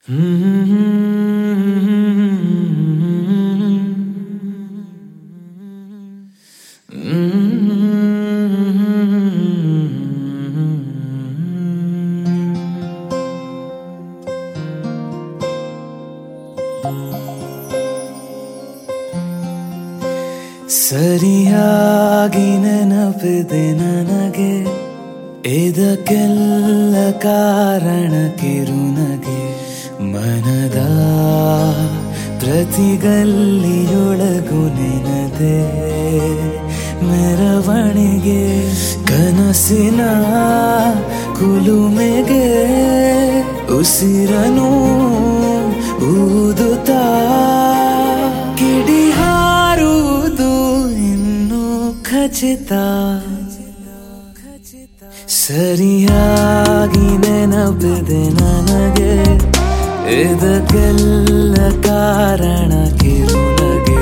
ಸರಿಯಾಗಿ ನೆನಪಿದೆ ನನಗೆ ಇದಕ್ಕೆಲ್ಲ ಕಾರಣ ಕಿರುನಗೆ ಮನದ ಪ್ರತಿಗಲ್ಲಿಯೊಳಗು ನೆನದೆ ಮೆರವಣಿಗೆ ಕನಸಿನ ಕುಲುಮೆಗೆ ಉಸಿರನು ಊದುತ್ತಾ ಕಿಡಿ ಹಾರುವುದು ಇನ್ನು ಖಚಿತ ಸರಿಯಾಗಿ ನೆನಪಿದೆ ನನಗೆ ಇದಕ್ಕೆಲ್ಲ ಕಾರಣ ಕಿರುನಗೆ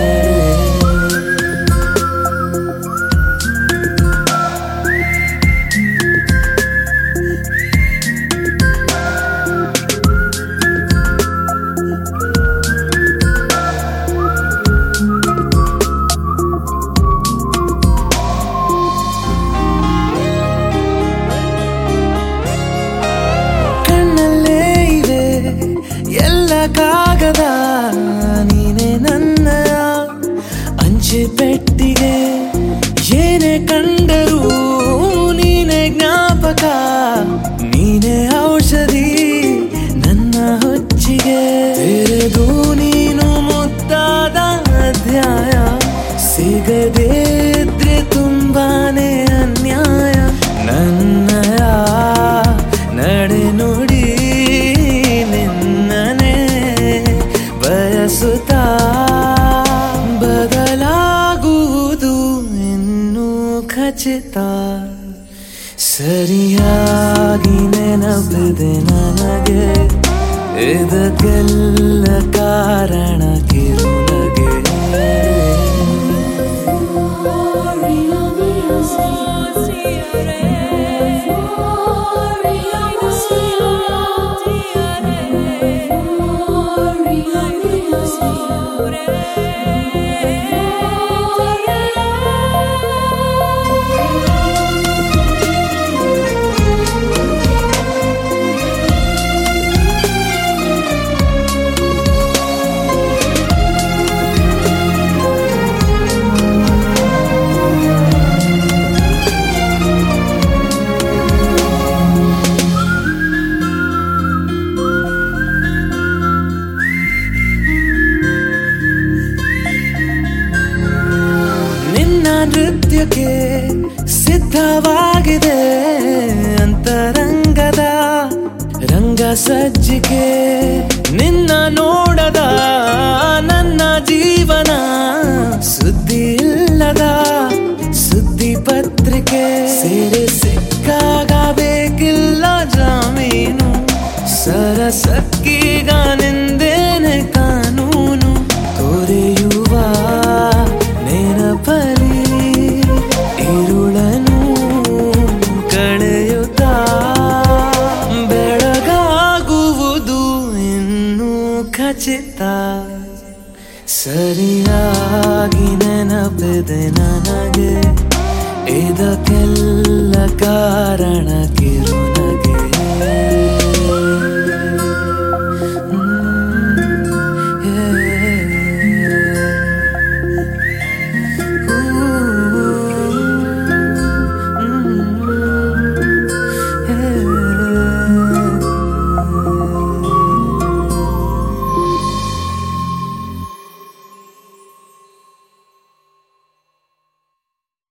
ಕಣ್ಣಲ್ಲೇ ಇವೆ ಎಲ್ಲ ಕಾಗದ ನೀನೆ ನನ್ನ ಅಂಚೆ ಪೆಟ್ಟಿಗೆ ಏನೇ ಕಂಡರೂ ನೀನೆ ಜ್ಞಾಪಕ ನೀನೆ ಔಷಧಿ ನನ್ನ ಹೊಚ್ಚಿಗೆ ತೆರೆದು ನೀನು ಮುದ್ದಾದ ಅಧ್ಯಾಯ ಸಿಗದೇ ಇದ್ರೆ ತುಂಬಾನೇ ಅನ್ಯಾಯ ನನ್ನಯ ನಡೆ ನುಡಿ ನಿನ್ನನೆ ಬಯಸುತ್ತಾ ಬದಲಾಗುವುದು ಇನ್ನೂ ಖಚಿತ ಸರಿಯಾಗಿ ನೆನಪಿದೆ ನನಗೆ ಇದಕ್ಕೆಲ್ಲ ಕಾರಣ ಕಿರುನಗೆ ನಿನ್ನ ನೃತ್ಯಕ್ಕೆ ಸಿದ್ಧವಾಗಿದೆ ಅಂತರಂಗದ ರಂಗ ಸಜ್ಜಿಗೆ ನಿನ್ನ ನೋಡದ ನನ್ನ ಜೀವನ ಸುದ್ದಿ ಇಲ್ಲದ ಸುದ್ದಿ ಪತ್ರಿಕೆ ಸೇರೆ ಸಿಕ್ಕಾಗ ಬೇಕಿಲ್ಲ ಜಾಮೀನು ಸರಸಕ್ಕೀಗ ನಿಂದೇನೆ ಕಾನೂನು ತೊರೆಯುವ ನೆನಪಲಿ ಇರುಳನು ಕಳೆಯುತ್ತಾ ಬೆಳಗಾಗುವುದು ಇನ್ನೂ ಖಚಿತ ಸರಿಯಾಗಿ ನೆನಪಿದೆ ನನಗೆ ಇದಕ್ಕೆಲ್ಲ ಕಾರಣ ಕಿರುನ